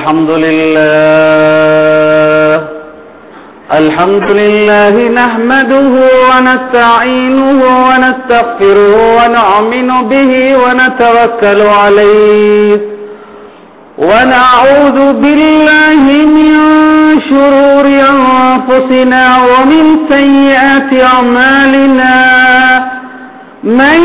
الحمد لله الحمد لله نحمده ونستعينه ونستغفره ونؤمن به ونتوكل عليه ونعوذ بالله من شرور أنفسنا ومن سيئات أعمالنا من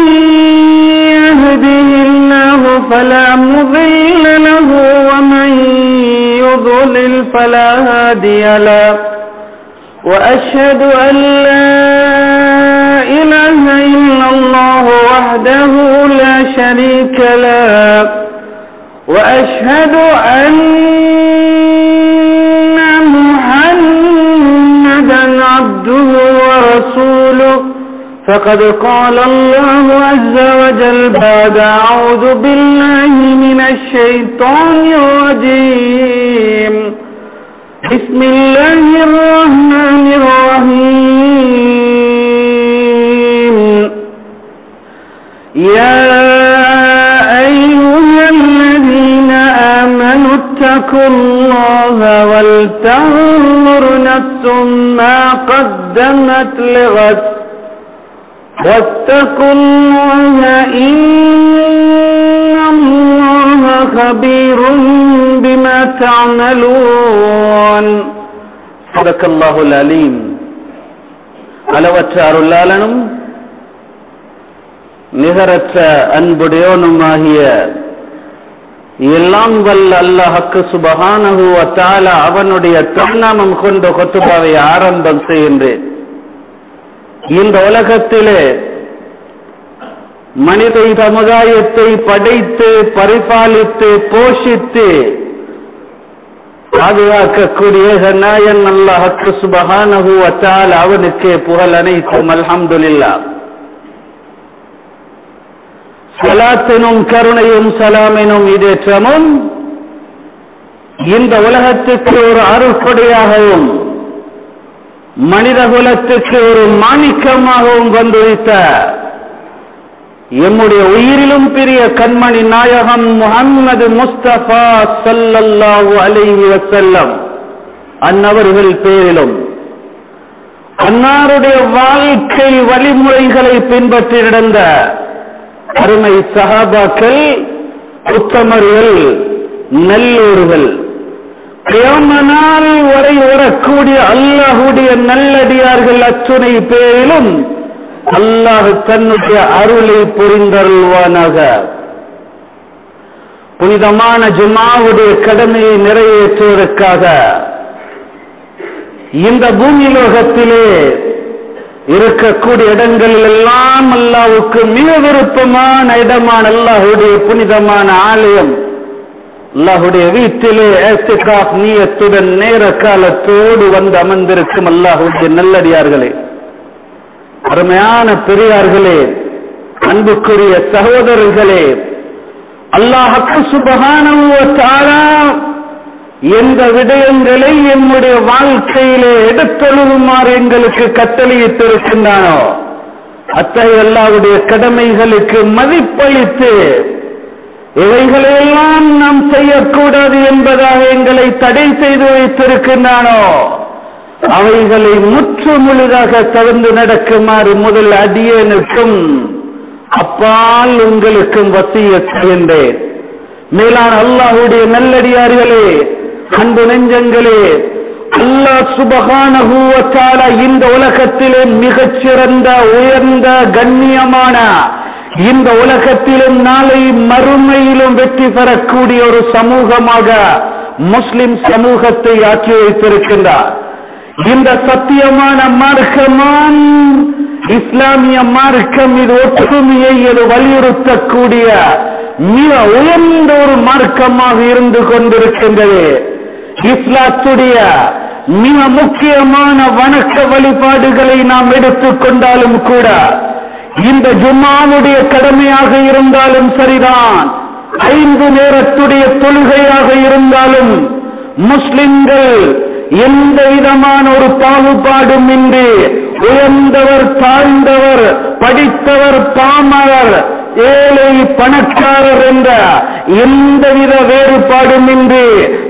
يهده الله فلا مضل له ومن يضلل فلا هادي له وأشهد أن لا إله إلا الله وحده لا شريك له وأشهد أن محمدا عبده ورسوله فقد قال الله عز وجل بعد أعوذ بالله من الشيطان الرجيم بسم الله الرحمن الرحيم يا أيها الذين آمنوا اتقوا الله ولتنظر نفس ما قدمت لغد واتقوا الله إن الله خبير بما تعملون صدق الله العليم அளவற்ற அருளாளனும் நிகரற்ற அன்புடையோனுமாகிய எல்லாம் வல்ல அல்லாஹக்கு சுபஹானஹு வத்தால அவனுடைய தன்னாமம் கொண்ட கொத்துபாவை ஆரம்பம் செய்கின்றேன் இந்த உலகத்திலே மனித சமுதாயத்தை படைத்து பரிபாலித்து போஷித்து பாதுகாக்கக்கூடிய நாயன் அல்லாஹக்கு சுபஹானஹு வத்தால் அவனுக்கே புகழ் அனைத்தும் அல்ஹம்துலில்லா சலாத்தினும் கருணையும் சலாமினும் இதேற்றமும் இந்த உலகத்துக்கு ஒரு அருப்படையாகவும் மனித குலத்துக்கு ஒரு மாணிக்கமாகவும் வந்துவித்த எம்முடைய உயிரிலும் பெரிய கண்மணி நாயகம் முகம்மது முஸ்தபா சல்லல்லாஹு அலைஹி வசல்லம் அன்னவர்கள் பேரிலும் அன்னாருடைய வாழ்க்கை வழிமுறைகளை பின்பற்றி நடந்த அருமை சகாபாக்கள் உத்தமர்கள் நல்லோர்கள் கியாமனால் வரை வரக்கூடிய அல்லாஹுடைய நல்லடியார்கள் அத்துணை பேரிலும் அல்லாஹ் தன்னுடைய அருளை புரிந்தருள்வானாக புனிதமான ஜுமாவுடைய கடமையை நிறைவேற்றுவதற்காக இந்த பூமி லோகத்திலே இருக்கக்கூடிய இடங்களில் எல்லாம் அல்லாவுக்கு மிக விருப்பமான இடமான அல்லாஹுடைய புனிதமான ஆலயம் அல்லாஹுடைய வீட்டிலே ஏத்திகாப் நீயத்துடன் நேர காலத்தோடு வந்து அமர்ந்திருக்கும் அல்லாஹுடைய நல்லடியார்களே அருமையான பெரியார்களே அன்புக்குரிய சகோதரர்களே அல்லாஹக்கு சுபகான எந்த விடயங்களை என்னுடைய வாழ்க்கையிலே எடுத்தொழுகுமாறு எங்களுக்கு கட்டளையிட்டிருக்கின்றானோ அத்தகைய அல்லாவுடைய கடமைகளுக்கு மதிப்பளித்து இவைகளையெல்லாம் நாம் செய்யக்கூடாது என்பதாக எங்களை தடை செய்து வைத்திருக்கின்றானோ அவைகளை முற்று முழுதாக தவிர்ந்து நடக்குமாறு முதல் அடியனுக்கும் அப்பால் உங்களுக்கும் வசிய செய்கின்றேன் மேலான அல்லாஹுடைய நல்லடியார்களே அன்பு நெஞ்சங்களே அல்லாஹ் சுபகான இந்த உலகத்திலே மிகச்சிறந்த உயர்ந்த கண்ணியமான இந்த உலகத்திலும் நாளை மறுமையிலும் வெற்றி பெறக்கூடிய ஒரு சமூகமாக முஸ்லிம் சமூகத்தை ஆக்கி வைத்திருக்கின்றார் இந்த சத்தியமான மார்க்கமான் இஸ்லாமிய மார்க்கம் இது ஒற்றுமையை இது வலியுறுத்தக்கூடிய மிக உயர்ந்த ஒரு மார்க்கமாக இருந்து கொண்டிருக்கின்றது இஸ்லாத்துடைய மிக முக்கியமான வணக்க வழிபாடுகளை நாம் எடுத்துக்கொண்டாலும் கூட இந்த ஜும்மாவுடைய கடமையாக இருந்தாலும் சரிதான் ஐந்து நேரத்துடைய தொழுகையாக இருந்தாலும் முஸ்லிம்கள் எந்த விதமான ஒரு பாகுபாடும் இன்றி உயர்ந்தவர் தாழ்ந்தவர் படித்தவர் பாமரர் ஏழை பணக்காரர் என்ற எந்தவித வேறுபாடும் இன்றி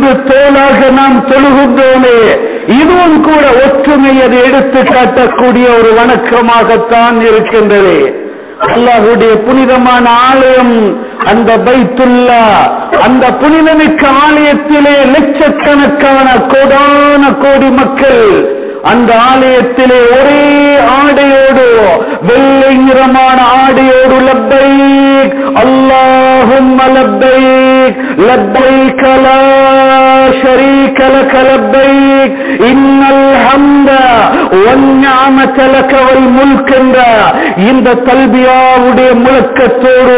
தோளுக்கு தோளாக நாம் தொழுகின்றோமே இதுவும் கூட ஒற்றுமை அதை எடுத்து காட்டக்கூடிய ஒரு வணக்கமாகத்தான் இருக்கின்றது அல்லாஹுடைய புனிதமான ஆலயம் அந்த பைத்துல்லா அந்த புனிதமிக்க ஆலயத்திலே லட்சக்கணக்கான கோடான கோடி மக்கள் அந்த ஆலயத்திலே ஒரே ஆடையோடு வெள்ளை நிறமான ஆடையோடு லப்பைக் அல்லாஹும் லப்பைக் லப்பைக் லா ஷரீக லக லப்பைக் இன்னல் ஹம்த வன்னிஅமத லக வல் முல்க் என்ற இந்த தல்பியாவுடைய முழக்கத்தோடு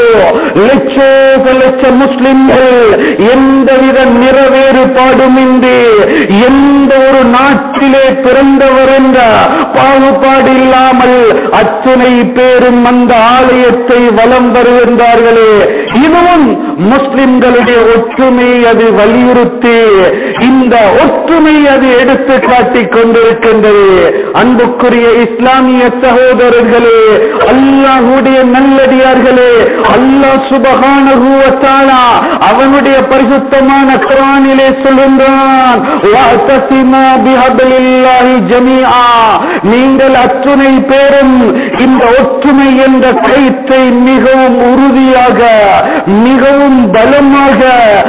லட்சோக லட்ச முஸ்லிம்கள் எந்தவித நிறவேறுபாடுமின்றி எந்த ஒரு நாட்டிலே பிறந்தவர் என்ற பாகுபாடு இல்லாமல் அத்தனை பேரும் அந்த ஆலயத்தை வலம் வருகின்றார்களே இதுவும் முஸ்லிம்களுடைய ஒற்றுமை அது வலியுறுத்தி இந்த ஒற்றுமை அது எடுத்து காட்டிக் கொண்டிருக்கின்றது அன்புக்குரிய இஸ்லாமிய சகோதரர்களே அல்லாஹுடைய நல்லடியார்களே அல்லாஹ் சுபகான அவனுடைய பரிசுத்தமான குரானிலே சொல்கின்றான் "வஅத்தஸிமு பிஹப்லில்லாஹி ஜமீஆ." நீங்கள் அத்துணை பேரும் இந்த ஒற்றுமை என்ற கயிற்றை மிகவும் உறுதியாக மிகவும் பலமாக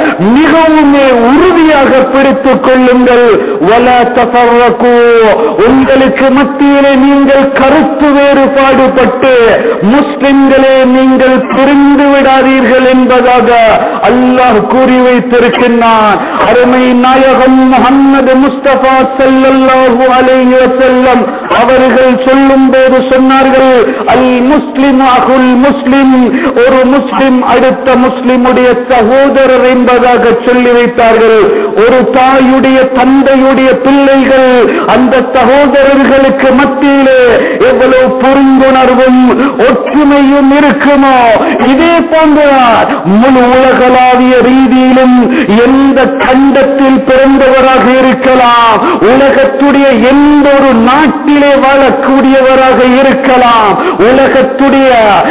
மிகவும் உறுதியாக பிடித்துக் கொள்ளுங்கள் வல தஃபர்ரகு உங்களுக்கு மத்தியிலே நீங்கள் கருத்து வேறுபாடுபட்டு முஸ்லிம்களே நீங்கள் பிரிந்து விடாதீர்கள் என்பதாக அல்லாஹ் கூறி வைத்திருக்கின்றான் அருமை நாயகம் முகம்மது முஸ்தபா ஸல்லல்லாஹு அலைஹி வஸல்லம் அவர்கள் சொல்லும் போது சொன்னார்கள் அல் முஸ்லிம் அகுல் முஸ்லிம் ஒரு முஸ்லிம் அடுத்த முஸ்லிமுடைய சகோதரர் என்பதாக சொல்லி வைத்தார்கள் ஒரு தாயுடைய தந்தையுடைய பிள்ளைகள் அந்த சகோதரர்களுக்கு மத்தியிலே எவ்வளவு புரிந்துணர்வும் ஒற்றுமையும் இருக்குமோ இதே போன்ற முழு உலகளாவிய ரீதியிலும் எந்த கண்டத்தில் பிறந்தவராக இருக்கலாம் உலகத்துடைய எந்த ஒரு நாட்டிலே வாழக்கூடியவராக இருக்கலாம் உலகத்துடைய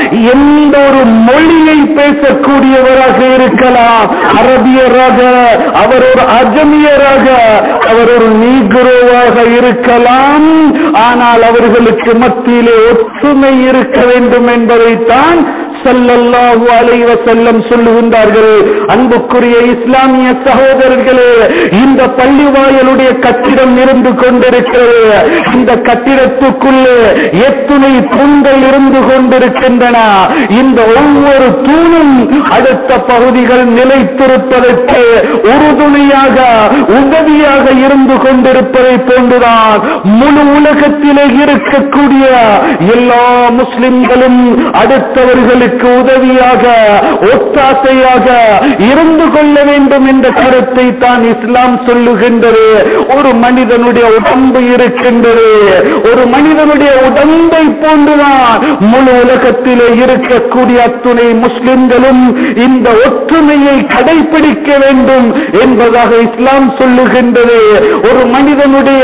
எந்த ஒரு மொழியை பேசக்கூடியவராக இருக்கலாம் அரபியராக அவர் ஒரு அஜமியராக அவர் ஒரு நீக்ரோவாக இருக்கலாம் ஆனால் அவர்களுக்கு மத்தியிலே ஒற்றுமை இருக்க வேண்டும் என்பதைத்தான் ஸல்லல்லாஹு அலைஹி வஸல்லம் சொல்லுகின்றார்கள் அன்புக்குரிய இஸ்லாமிய சகோதரர்களே இந்த பள்ளிவாயலுடைய கட்டிடம் இருந்து கொண்டிருக்கிறது இந்த கட்டிடத்துக்குள்ளே எத்துணை தூண்கள் இருந்து கொண்டிருக்கின்றன இந்த ஒவ்வொரு தூணும் அடுத்த பகுதிகள் நிலைத்திருப்பதற்கு உறுதுணையாக உதவியாக இருந்து கொண்டிருப்பதை போன்றுதான் முழு உலகத்திலே இருக்கக்கூடிய எல்லா முஸ்லிம்களும் அடுத்தவர்களுக்கு உதவியாக ஒத்தாசையாக இருந்து கொள்ள வேண்டும் என்ற கருத்தை தான் இஸ்லாம் சொல்லுகின்றது ஒரு மனிதனுடைய உடம்பு இருக்கின்றது ஒரு மனிதனுடைய உடம்பை போன்றுதான் முழு உலகத்திலே இருக்கக்கூடிய அத்துணை முஸ்லிம்களும் இந்த ஒற்றுமையை கடைபிடிக்க வேண்டும் என்பதாக இஸ்லாம் சொல்லுகின்றது ஒரு மனிதனுடைய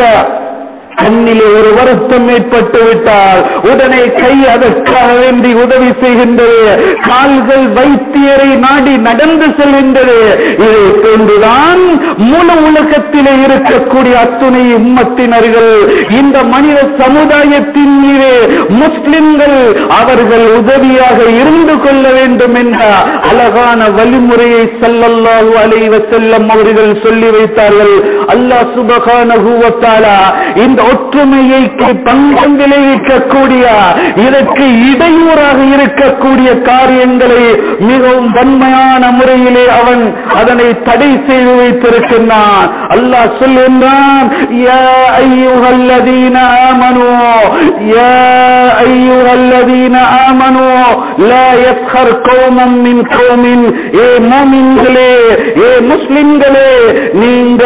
கண்ணிலே ஒரு வருத்தம் ஏற்பட்டு விட்டால் உடனே கை அதற்காக வேண்டி உதவி செய்கின்றது கால்கள் வைத்தியரை நாடி நடந்து செல்கின்றது இதை போன்றுதான் முழு உலகத்திலே இருக்கக்கூடிய அத்துணை உம்மத்தினர்கள் இந்த மனித சமுதாயத்தின் மீது முஸ்லிம்கள் அவர்கள் உதவியாக இருந்து கொள்ள வேண்டும் என்ற அழகான வழிமுறையை ஸல்லல்லாஹு அலைஹி வஸல்லம் அவர்கள் சொல்லி வைத்தார்கள் அல்லாஹ் சுபஹானஹு வ தஆலா இந்த ஒற்றுமையை பங்கம் விளைவிக்கக்கூடிய இதற்கு இடையூறாக இருக்கக்கூடிய காரியங்களை மிகவும் வன்மையான முறையிலே அவன் அதனை தடை செய்து வைத்திருக்கின்றான் அல்லாஹ் சொல்லுகின்றான் யா அய்யுஹல்லதீன ஆமனு யா அய்யுஹல்லதீன ஆமனு லா யஸ்ஹர் கௌமம் மின் கௌமின் ஏ மூமின்களே ஏ முஸ்லிம்களே நீங்கள் யார்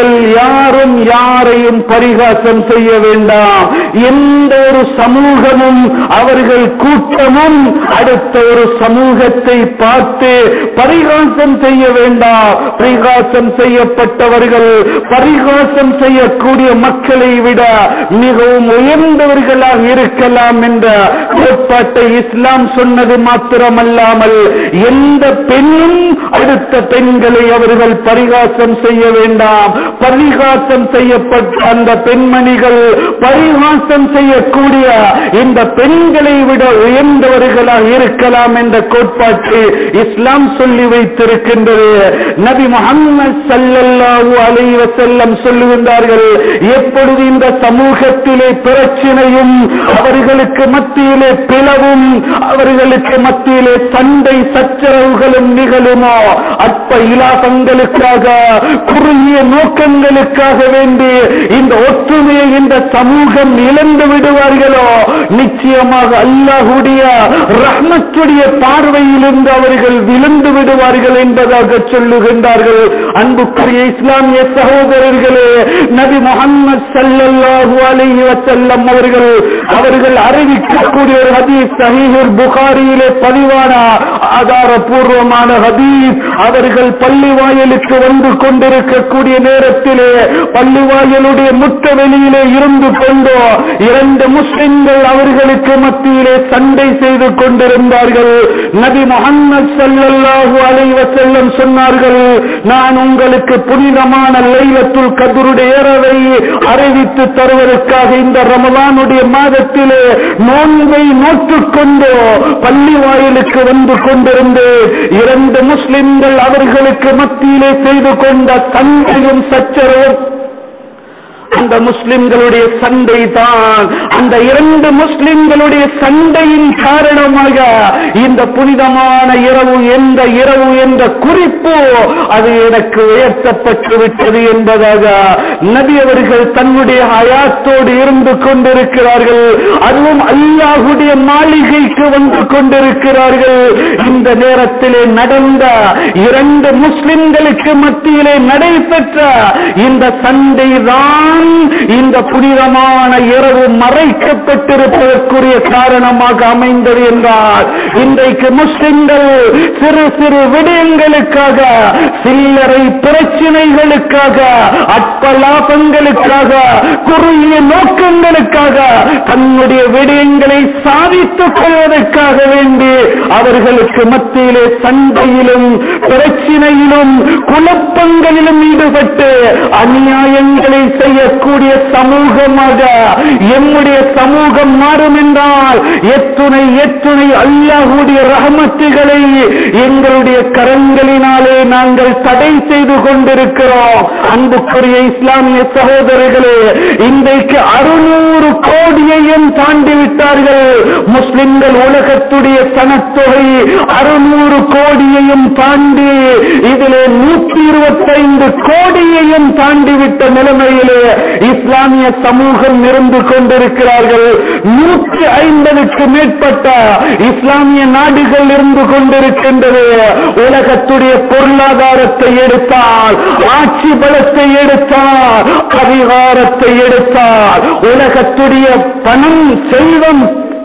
யாரும் யாரையும் பரிகாசம் செய்ய வேண்டாம் எந்த ஒரு சமூகமும் அவர்கள் கூட்டமும் அடுத்த ஒரு சமூகத்தை பார்த்து பரிகாசம் செய்ய வேண்டாம் பரிகாசம் செய்யப்பட்டவர்கள் பரிகாசம் செய்யக்கூடிய மக்களை விட மிகவும் உயர்ந்தவர்களாக இருக்கலாம் என்ற கோட்பாட்டை இஸ்லாம் சொன்னது மாத்திரமல்லாமல் எந்த பெண்ணும் அடுத்த பெண்களை அவர்கள் பரிகாசம் செய்ய வேண்டாம் பரிகாசம் செய்யப்பட்ட அந்த பெண்மணிகள் பரிகாசம் செய்யக்கூடிய இந்த பெண்களை விட உயர்ந்தவர்களாக இருக்கலாம் என்ற கோட்பாட்டை இஸ்லாம் சொல்லி வைத்திருக்கின்றது நபி முகம்மது சல்லல்லாஹு அலைஹி வஸல்லம் சொல்லுகின்றார்கள் எப்பொழுது இந்த சமூகத்திலே பிரச்சனையும் அவர்களுக்கு மத்தியிலே பிளவும் அவர்களுக்கு மத்தியிலே சண்டை சச்சரவுகளும் நிகழுமோ அற்ப இலாபங்களுக்காக குறுகிய நோக்கங்களுக்காக வேண்டி இந்த ஒற்றுமையை இந்த சமூகம் இழந்து விடுவார்களோ நிச்சயமாக அல்லாஹுடைய ரஹ்மத்துடைய பார்வையிலிருந்து அவர்கள் விழுந்து விடுவார்கள் என்பதாக சொல்லுகின்றார்கள் அன்புக்குரிய இஸ்லாமிய சகோதரர்களே நபி முகம்மது ஸல்லல்லாஹு அலைஹி வஸல்லம் அவர்கள் அவர்கள் அறிவிக்கக்கூடிய ஒரு ஹதீஸ் சஹீஹுல் புகாரியிலே பதிவான ஆதாரபூர்வமான ஹதீஸ் அவர்கள் பள்ளி வாயிலுக்கு வந்து கொண்டிருக்கக்கூடிய நேரத்திலே பள்ளி வாயிலுடைய முட்ட வெளியிலே இருந்து கொண்டோ இரண்டு முஸ்லிம்கள் அவர்களுக்கு மத்தியிலே சண்டை செய்து கொண்டிருந்தார்கள் நபி முகம்மது ஸல்லல்லாஹு அலைஹி வஸல்லம் சொன்னார்கள் நான் உங்களுக்கு புனிதமான லைலத்துல் கத்ருடைய இரவை அறிவித்து தருவதற்காக இந்த ரமலானுடைய மாதத்திலே நோன்பை நோற்றுக்கொண்டு பள்ளி வாயிலுக்கு வந்து கொண்டிருந்து இரண்டு முஸ்லிம்கள் அவர்களுக்கு மத்தியிலே செய்து கொண்ட சண்டையும் சச்சரவும் அந்த முஸ்லிம்களுடைய சண்டை தான் அந்த இரண்டு முஸ்லிம்களுடைய சண்டையின் காரணமாக இந்த புனிதமான இரவு எந்த இரவு என்ற குறிப்பு அது எனக்கு உயர்த்தப்பட்டு விட்டது என்பதாக நபி அவர்கள் தன்னுடைய ஹயாத்தோடு இருந்து கொண்டிருக்கிறார்கள் அதுவும் அல்லாஹுடைய மாளிகைக்கு வந்து கொண்டிருக்கிறார்கள் இந்த நேரத்திலே நடந்த இரண்டு முஸ்லிம்களுக்கு மத்தியிலே நடைபெற்ற இந்த சண்டை தான் இந்த புனிதமான இரவு மறைக்கப்பட்டிருப்பதற்குரிய காரணமாக அமைந்தது என்றால் இன்றைக்கு முஸ்லிம்கள் சிறு சிறு விடயங்களுக்காக சில்லறை பிரச்சனைகளுக்காக அற்ப லாபங்களுக்காக குறுகிய நோக்கங்களுக்காக தன்னுடைய விடயங்களை சாதித்துக் கொள்வதற்காக வேண்டி அவர்களுக்கு மத்தியிலே சண்டையிலும் பிரச்சினையிலும் குழப்பங்களிலும் ஈடுபட்டு அநியாயங்களை செய்யக்கூடிய சமூகமாக எம்முடைய சமூகம் மாறும் என்றால் எத்துணை எத்துணை அல்லாஹுடைய ரஹமத்துகளை எங்களுடைய கரங்களினாலே நாங்கள் தடை செய்து கொண்டிருக்கிறோம் அன்புக்குரிய இஸ்லாமிய சகோதரர்களே இன்றைக்கு அறுநூறு கோடியையும் தாண்டி விட்டார்கள் முஸ்லிம்கள் உலகத்துடைய சனத்தொகை அறுநூறு கோடியையும் தாண்டி இதிலே நூற்றி இருபத்தைந்து கோடியையும் தாண்டி விட்ட நிலைமையிலே இஸ்லாமிய சமூகம் இருந்து கொண்டிருக்கிறார்கள் நூற்றி ஐம்பதுக்கு மேற்பட்ட இஸ்லாமிய நாடுகள் இருந்து கொண்டிருக்கின்றது உலகத்துடைய பொருளாதாரத்தை எடுத்தால் ஆட்சி பலத்தை எடுத்தால் அதிகாரத்தை எடுத்தால் உலகத்துடைய பணம் செல்வம்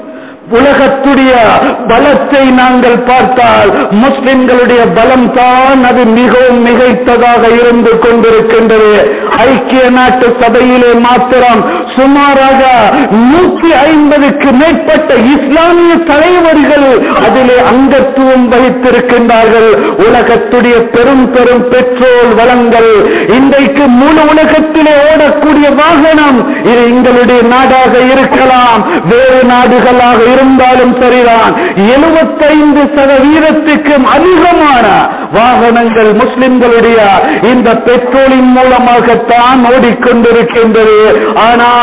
உலகத்துடைய பலத்தை நாங்கள் பார்த்தால் முஸ்லிம்களுடைய பலம் தான் அது மிகவும் மிகைத்ததாக இருந்து கொண்டிருக்கின்றது ஐக்கிய நாட்டு சபையிலே மாத்திரம் சுமாராக நூற்றி ஐம்பதுக்கு மேற்பட்ட இஸ்லாமிய தலைவர்கள் அதிலே அங்கத்துவம் வகித்திருக்கின்றார்கள் உலகத்துடைய பெரும் பெரும் பெட்ரோல் வளங்கள் இன்றைக்கு முழு உலகத்திலே ஓடக்கூடிய வாகனம் இது எங்களுடைய நாடாக இருக்கலாம் வேறு நாடுகளாக இருந்தாலும் சரிதான் எழுபத்தைந்து சதவீதத்துக்கும் அதிகமான வாகனங்கள் முஸ்லிம்களுடைய இந்த பெட்ரோலின் மூலமாகத்தான் ஓடிக்கொண்டிருக்கின்றது ஆனால்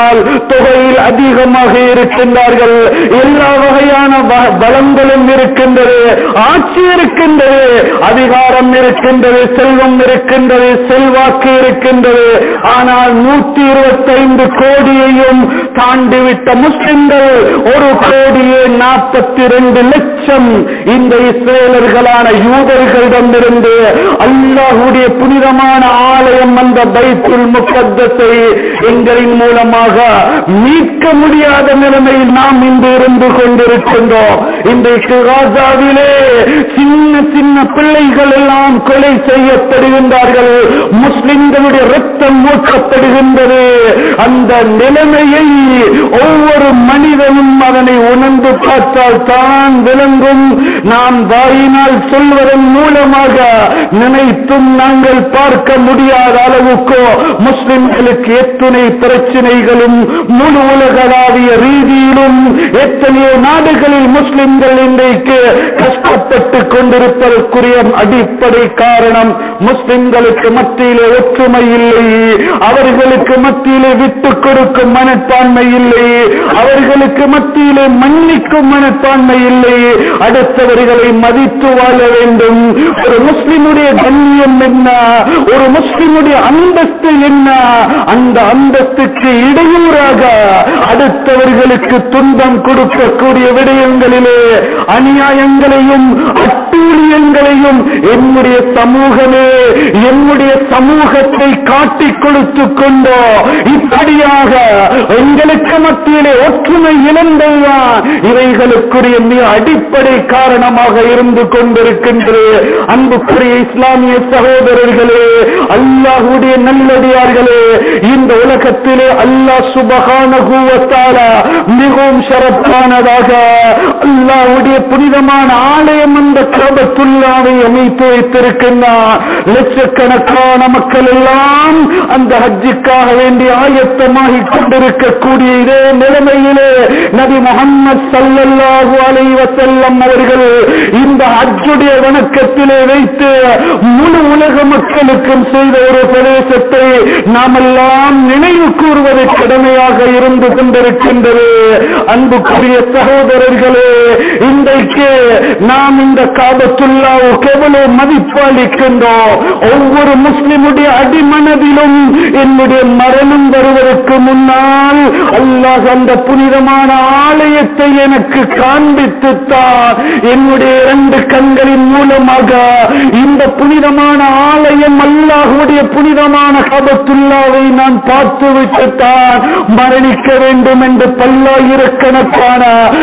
ஆனால் தொகையில் அதிகமாக இருக்கின்றார்கள் எல்லா வகையான வ- பலங்களும் இருக்கின்றது ஆட்சி இருக்கின்றது அதிகாரம் இருக்கின்றது செல்வம் இருக்கின்றது செல்வாக்கு இருக்கின்றது ஆனால் நூற்றி இருபத்தைந்து கோடியையும் தாண்டிவிட்ட முஸ்லிம்கள் ஒரு கோடியே நாற்பத்தி ரெண்டு லட்சம் இந்த இஸ்ரேலர்களான யூதர்களிடமிருந்து அல்லாஹுடைய புனிதமான ஆலயம் அந்த பைத்துல் முகத்தத்தை எங்களின் மூலமாக மீட்க முடியாத நிலைமையில் நாம் இன்று இருந்து கொண்டிருக்கின்றோம் இன்றைக்கு காசாவிலே சின்ன சின்ன பிள்ளைகள் எல்லாம் கொலை செய்யப்படுகின்றார்கள் முஸ்லிம்களுடைய ரத்தம் ஊற்றப்படுகின்றது அந்த நிலைமையை ஒவ்வொரு மனிதனும் அதனை உணர்ந்து பார்த்தால் தான் விளங்கும் நாம் வாயினால் சொல்வதன் மூலமாக நினைத்தும் நாங்கள் பார்க்க முடியாத அளவுக்கு முஸ்லிம்களுக்கு எத்தனை பிரச்சனைகளும் முழு உலகளாவிய ரீதியிலும் எத்தனையோ நாடுகளில் முஸ்லிம்கள் இன்றைக்கு கஷ்டப்பட்டு கொண்டிருப்பதற்குரிய அடிப்படை காரணம் முஸ்லிம்களுக்கு மத்தியிலே ஒற்றுமை இல்லை அவர்களுக்கு மத்தியிலே விட்டுக் கொடுக்கும் மனப்பான்மை இல்லை அவர்களுக்கு மத்தியிலே மன்னிக்கும் மனப்பான்மை இல்லை அடுத்தவர்களை மதித்து வாழ வேண்டும் ஒரு முஸ்லிமுடைய கண்ணியம் என்ன ஒரு முஸ்லிமுடைய அந்தஸ்து என்ன அந்த அந்தஸ்துக்கு இடையூறாக அடுத்தவர்களுக்கு துன்பம் கொடுக்கக்கூடிய விடயங்களிலே அநியாயங்களையும் அட்டூழியங்களையும் என்னுடைய சமூகமே என்னுடைய சமூகத்தை காட்டிக் கொடுத்துக் கொண்டோ இப்படியாக எங்களுக்கு மத்தியிலே ஒற்றுமை இழந்ததுதான் இவைகளுக்குரிய மிக அடிப்படை காரணமாக இருந்து கொண்டிருக்கின்றது அன்புக்குரிய இஸ்லாமிய சகோதரர்களே அல்லாஹுடைய நல்லடியார்களே இந்த உலகத்திலே அல்லாஹ் சுபகானகுவத்தால மிகவும் சிறப்பானதாக அல்லாஹ்வுடைய புனிதமான ஆலயம் அந்த காபத்துல்லாவை அமைத்து வைத்திருக்கின்றார் லட்சக்கணக்கான மக்கள் எல்லாம் அந்த ஹஜ்ஜுக்காக வேண்டி ஆயத்தமாகி கொண்டிருக்கக்கூடிய இதே நிலைமையிலே நபி முகம்மது ஸல்லல்லாஹு அலைஹி வஸல்லம் அவர்கள் இந்த ஹஜ்ஜுடைய வணக்கத்திலே வைத்து முழு உலக மக்களுக்கும் செய்த ஒரு பிரதேசத்தை நாமெல்லாம் நினைவு கூறுவது கடமையாக இருந்து கொண்டிருக்கின்றது அன்புக்குரிய சகோதரர்களே இன்றைக்கு நாம் இந்த காபத்துல்லாவுக்கு எவ்வளவு மதிப்பளிக்கின்றோம் ஒவ்வொரு முஸ்லிமுடைய அடிமனதிலும் என்னுடைய மரணம் வருவதற்கு முன்னால் அல்லாஹ் அந்த புனிதமான ஆலயத்தை எனக்கு காண்பித்துத்தான் என்னுடைய இரண்டு கண்களின் மூலமாக இந்த புனிதமான ஆலயம் அல்லாஹுடைய புனிதமான கபத்துல்லாவை நான் பார்த்து விட்டுத்தான் மரணிக்க வேண்டும் என்று பல்லாயிரக்கணக்கான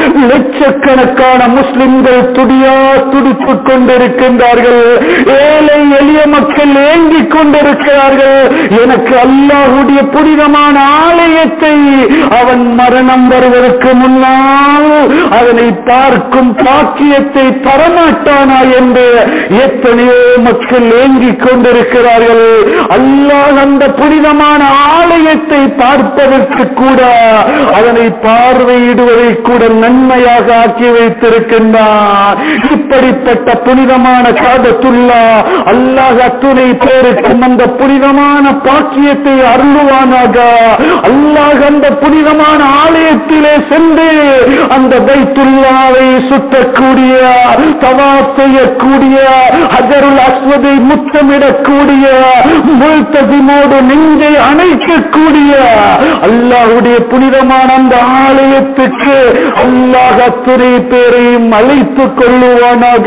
லட்சக்கணக்கான முஸ்லிம்கள் துடியா துடித்துக் கொண்டிருக்கின்றார்கள் ஏழை எளிய மக்கள் ஏங்கிக் கொண்டிருக்கிறார்கள் எனக்கு அல்லாஹுடைய புனிதமான ஆலயத்தை அவன் மரணம் வருவதற்கு முன்னால் அதனை பார்க்கும் பாக்கியத்தை தரமாட்டானா என்று எத்தனையோ மக்கள் ஏங்கிக் கொண்டிருக்கிறார்கள் அல்லாஹ் அந்த புனிதமான ஆலயத்தை பார்ப்பதற்கு கூட அதனை பார்வையிடுவதை கூட நன்மையாக ஆக்கி வைத்திருக்கின்றார் இப்படிப்பட்ட புனிதமான காதத்துள்ளா அல்லாஹ் அத்துணை பேருக்கும் அந்த புனிதமான பாக்கியத்தை அருள்வானாக அல்லாஹ் அந்த புனிதமான ஆலயத்திலே சென்று அந்த பைத்துல்லாவை சுத்தக்கூடிய தவா செய்யக்கூடிய ஹஜருல் அஸ்வதை முத்தமிடக்கூடிய முல்தசிமோடு நெஞ்சை அணைக்கக்கூடிய அல்லாஹுடைய புனிதமான அந்த ஆலயத்துக்கு அல்லாஹ் அத்துணை பேரையும் அழைத்துக் கொள்ளுவானாக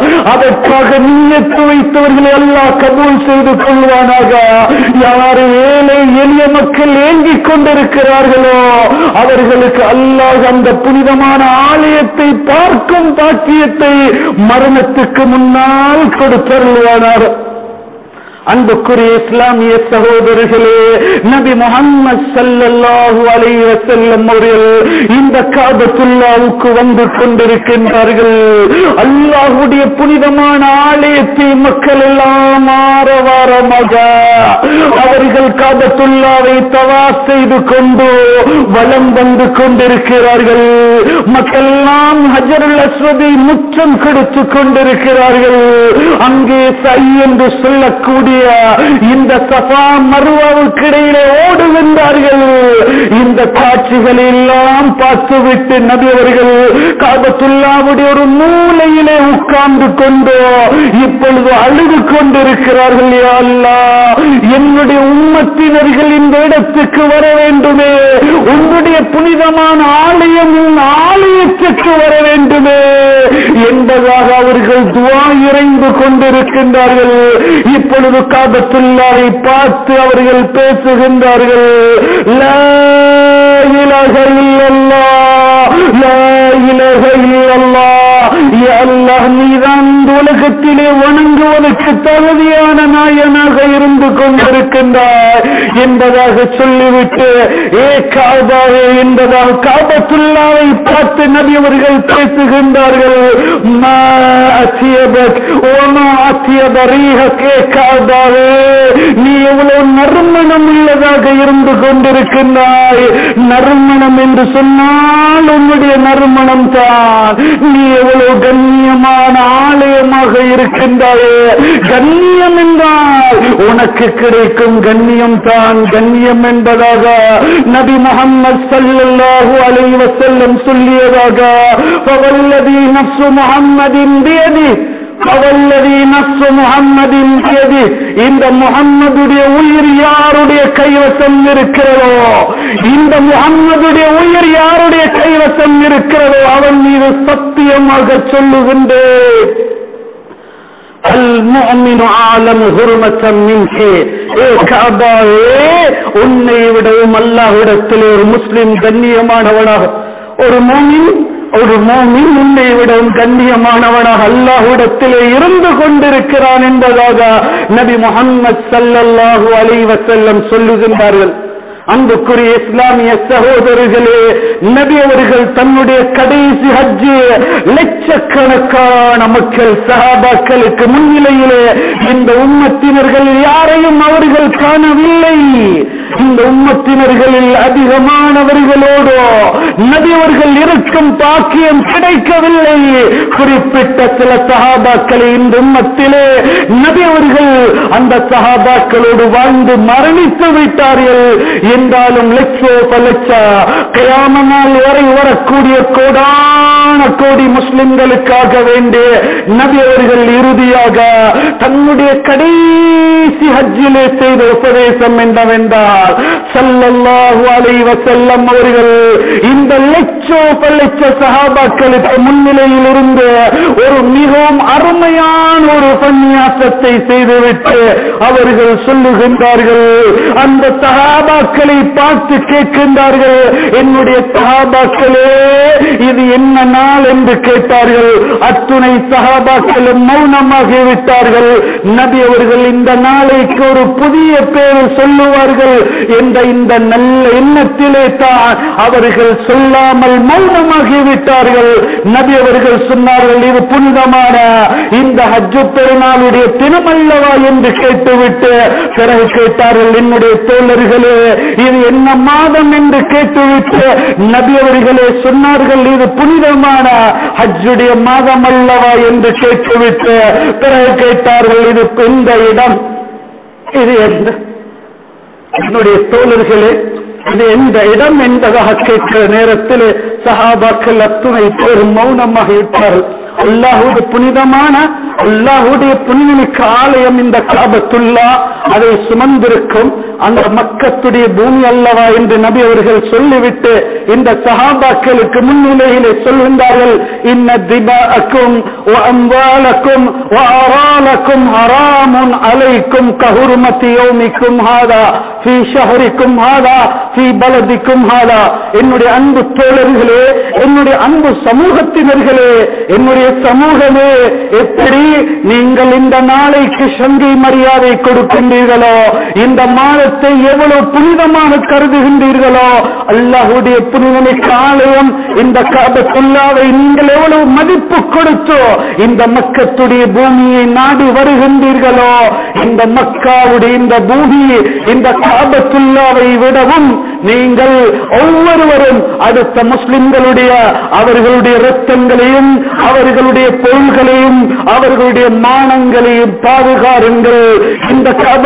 அதற்காக நீயத்து வைத்தவர்களை அல்லாஹ் கபூல் செய்து கொள்வானாக யார் ஏழை எளிய மக்கள் ஏங்கிக் கொண்டிருக்கிறார்களோ அவர்களுக்கு அல்லாஹ் அந்த புனிதமான ஆலயத்தை பார்க்கும் பாக்கியத்தை மரணத்துக்கு முன்னால் கொடுத்தருள்வானார் அன்புக்குரிய இஸ்லாமிய சகோதரர்களே நபி முகம்மது ஸல்லல்லாஹு அலைஹி வஸல்லம் அவர்கள் இந்த காபத்துல்லாவுக்கு வந்து கொண்டிருக்கின்றார்கள் அல்லாஹ்வுடைய புனிதமான ஆலயத்தை மக்கள் எல்லாம் ஆரவாரமாக அவர்கள் காபத்துல்லாவை தவா செய்து கொண்டு வலம் வந்து கொண்டிருக்கிறார்கள் மக்கள் எல்லாம் ஹஜருல் அஸ்வதை முற்றம் கொடுத்து கொண்டிருக்கிறார்கள் அங்கே சை என்று சொல்லக்கூடிய இந்த சஃபா மருவாவுக்கு இடையிலே ஓடுகின்றார்கள் இந்த காட்சிகளை எல்லாம் பார்த்துவிட்டு நபி அவர்கள் காபத்துல்லாவுடைய ஒரு மூலையிலே உட்கார்ந்து கொண்டு இப்பொழுது அழுது கொண்டிருக்கிறார்கள் யா அல்லாஹ் என்னுடைய உம்மத்தினர்கள் இந்த இடத்துக்கு வர வேண்டுமே உன்னுடைய புனிதமான ஆலயம் உன் ஆலயத்துக்கு வர வேண்டுமே என்பதாக அவர்கள் துவா இறைந்து கொண்டிருக்கின்றார்கள் இப்பொழுது காபத்துல்லாவை பார்த்து அவர்கள் பேசுகின்றார்கள் லா இலாஹ இல்லல்லாஹ் லா இலாஹ இல்லல்லாஹ் யா அல்லாஹ் நீதான் இந்த உலகத்திலே வணங்குவதற்கு தகுதியான நாயனாக இருந்து கொண்டிருக்கின்றார் என்பதாக சொல்லிவிட்டு ஏ காபாவே என்பதாக காபத்துல்லாவை பார்த்து நபி அவர்கள் பேசுகின்றார்கள் மா அசியபக் ஓமா அசியப ரீஹக் ஏ காபாவே நீ எவ்வளவு நறுமணம் உள்ளதாக இருந்து கொண்டிருக்கின்றாய் நறுமணம் என்று சொன்னால் உன்னுடைய நறுமணம் தான் நீ எவ்வளவு கண்ணியமான ஆலயமாக இருக்கின்றாயே கண்ணியம் என்றால் உனக்கு கிடைக்கும் கண்ணியம் தான் கண்ணியம் என்பதாக நபி முகம்மது சல்லல்லாஹு அலைஹி வஸல்லம் சொல்லியதாக فوالذي نفس محمد بيده அவல்லதி நப்சு முகம்மதின் பியதி இந்த முகம்மதுடைய உயிர் யாருடைய கைவசம் இருக்கிறதோ இந்த முகம்மதுடைய உயிர் யாருடைய கைவசம் இருக்கிறதோ அவன் மீது சத்தியமாக சொல்லுகின்றேன் المؤمن عالم هرمة منك ஏ காபாவே உன்னை விடவும் அல்லாஹ்விடத்திலே ஒரு முஸ்லிம் கண்ணியமானவனாக ஒரு மோமின் ஒரு மோமின் உன்னை விடவும் கண்ணியமானவனாக அல்லாஹ்விடத்திலே இருந்து கொண்டிருக்கிறான் என்பதாக நபி முகம்மது சல்லல்லாஹு அலைஹி வஸல்லம் சொல்லுகின்றார்கள் அன்புக்குரிய இஸ்லாமிய சகோதரர்களே நபி அவர்கள் தன்னுடைய கடைசி ஹஜ்ஜு லட்சக்கணக்கான மக்கள் சஹாபாக்களுக்கு முன்னிலையிலே இந்த உம்மத்தினர்கள் யாரையும் அவர்கள் காணவில்லை இந்த உம்மத்தினர்களில் அதிகமானவர்களோடு நபி அவர்கள் இருக்கும் பாக்கியம் கிடைக்கவில்லை குறிப்பிட்ட சில சஹாபாக்களை இந்த உம்மத்திலே நபி அவர்கள் அந்த சஹாபாக்களோடு வாழ்ந்து மரணித்து விட்டார்கள் என்றாலும் லட்சோ பலட்ச கயாம நாள் வரை வரக்கூடிய கோடான கோடி முஸ்லிம்களுக்காக வேண்டிய நபி அவர்கள் இறுதியாக தன்னுடைய கடைசி ஹஜ்ஜிலே செய்த உபதேசம் என்னவென்றால் சல்லல்லாஹு அலைஹி வஸல்லம் அவர்கள் இந்த லட்சோ பலட்ச சஹாபாக்களுக்கு முன்னிலையில் இருந்து ஒரு மிகவும் அருமையான ஒரு உபன்யாசத்தை செய்துவிட்டு அவர்கள் சொல்லுகின்றார்கள் அந்த சஹாபாக்களை பார்த்து கேட்கின்றார்கள் என்னுடைய சஹாபாக்களே இது என்ன நாள் என்று கேட்டார்கள் அத்துணை சஹாபாக்களும் மௌனமாகி விட்டார்கள் நபி அவர்கள் இந்த நாளைக்கு ஒரு புதிய பேர் சொல்லுவார்கள் என்ற இந்த நல்ல எண்ணத்திலே தான் அவர்கள் சொல்லாமல் மௌனமாகி விட்டார்கள் நபி அவர்கள் சொன்னார்கள் இது புனிதமான இந்த ஹஜ்ஜு பெருநாளுடைய தினமல்லவா என்று கேட்டுவிட்டு பிறகு கேட்டார்கள் என்னுடைய தோழர்களே இது என்ன மாதம் என்று கேட்டுவிட்டு நபி அவர்களே சொன்னார்கள் இது புனிதமான ஹஜ்ஜுடைய மாதம் அல்லவா என்று கேட்டுவிட்டு பிறகு கேட்டார்கள் இது இந்த இடம் இது எந்த என்னுடைய தோழர்களே இது எந்த இடம் என்பதாக கேட்கிற நேரத்தில் சஹாபாக்கள் அத்துணை பேர் மௌனமாக இருப்பார்கள் அல்லாஹுடைய புனிதமான அல்லாஹுடைய புனிதமிக்க ஆலயம் இந்த காபத்துல்லா அதை சுமந்திருக்கும் அந்த மக்கத்துடைய பூமி அல்லவா என்று நபி அவர்கள் சொல்லிவிட்டு இந்த சஹாபாக்களுக்கு முன்னிலையிலே சொல்கின்றார்கள் இன்ன திபாக்கும் அம்பாலக்கும் ஆராலக்கும் ஹராமுன் அலைக்கும் கஹுர்மதி யௌமிக்கும் ஹாதா ஃபீ ஷஹரிக்கும் ஹாதா ஃபீ பலதிக்கும் ஹாதா என்னுடைய அன்பு தோழர்களே என்னுடைய அன்பு சமூகத்தினர்களே என்னுடைய சமூகமே எப்படி நீங்கள் இந்த நாளைக்கு சங்கை மரியாதை கொடுக்கின்றீர்களோ இந்த மாதத்தை எவ்வளவு புனிதமாக கருதுகின்றீர்களோ அல்லாஹுடைய புனிதமிக்க ஆலயம் இந்த காபத்துல்லாவை நீங்கள் எவ்வளவு மதிப்பு கொடுத்தோ இந்த மக்கத்துடைய பூமியை நாடி வருகின்றீர்களோ இந்த மக்காவுடைய இந்த பூமி இந்த காபத்துல்லாவை விடவும் நீங்கள் ஒவ்வொருவரும் அடுத்த முஸ்லிம்களுடைய அவர்களுடைய ரத்தங்களையும் அவர்களுடைய பொருள்களையும் அவர்களுடைய மானங்களையும் பாதுகாருங்கள் இந்த காப